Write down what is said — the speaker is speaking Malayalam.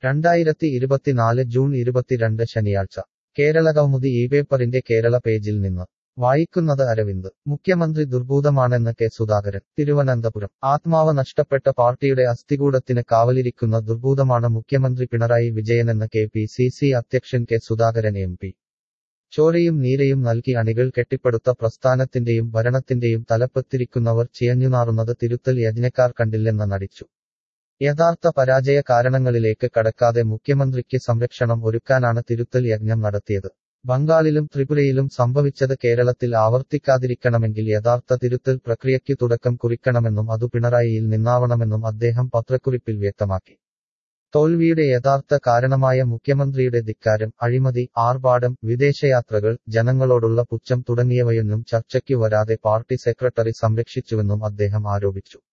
രണ്ടായിരത്തി ഇരുപത്തിനാല് ജൂൺ ഇരുപത്തിരണ്ട് ശനിയാഴ്ച കേരള കൗമുദി ഈ പേപ്പറിന്റെ കേരള പേജിൽ നിന്ന് വായിക്കുന്നത് അരവിന്ദ് മുഖ്യമന്ത്രി ദുർഭൂതമാണെന്ന് കെ സുധാകരൻ തിരുവനന്തപുരം ആത്മാവ് നഷ്ടപ്പെട്ട പാർട്ടിയുടെ അസ്ഥികൂടത്തിന് കാവലിരിക്കുന്ന ദുർഭൂതമാണ് മുഖ്യമന്ത്രി പിണറായി വിജയനെന്ന് കെ പി സി സി അധ്യക്ഷൻ കെ സുധാകരൻ എം പി ചോരയും നീരയും നൽകി അണികൾ കെട്ടിപ്പടുത്ത പ്രസ്ഥാനത്തിന്റെയും ഭരണത്തിന്റെയും തലപ്പത്തിരിക്കുന്നവർ ചിയഞ്ഞുനാറുന്നത് തിരുത്തൽ യജ്ഞക്കാർ കണ്ടില്ലെന്ന് നടിച്ചു യഥാർത്ഥ പരാജയ കാരണങ്ങളിലേക്ക് കടക്കാതെ മുഖ്യമന്ത്രിക്ക് സംരക്ഷണം ഒരുക്കാനാണ് തിരുത്തൽ യജ്ഞം നടത്തിയത് ബംഗാളിലും ത്രിപുരയിലും സംഭവിച്ചത് കേരളത്തിൽ ആവർത്തിക്കാതിരിക്കണമെങ്കിൽ യഥാർത്ഥ തിരുത്തൽ പ്രക്രിയയ്ക്ക് തുടക്കം കുറിക്കണമെന്നും അതു പിണറായിയിൽ നിന്നാവണമെന്നും അദ്ദേഹം പത്രക്കുറിപ്പിൽ വ്യക്തമാക്കി തോൽവിയുടെ യഥാർത്ഥ കാരണമായ മുഖ്യമന്ത്രിയുടെ ധിക്കാരം അഴിമതി ആർഭാടം വിദേശയാത്രകൾ ജനങ്ങളോടുള്ള പുച്ഛം തുടങ്ങിയവയൊന്നും ചർച്ചയ്ക്കു വരാതെ പാർട്ടി സെക്രട്ടറി സംരക്ഷിച്ചുവെന്നും അദ്ദേഹം ആരോപിച്ചു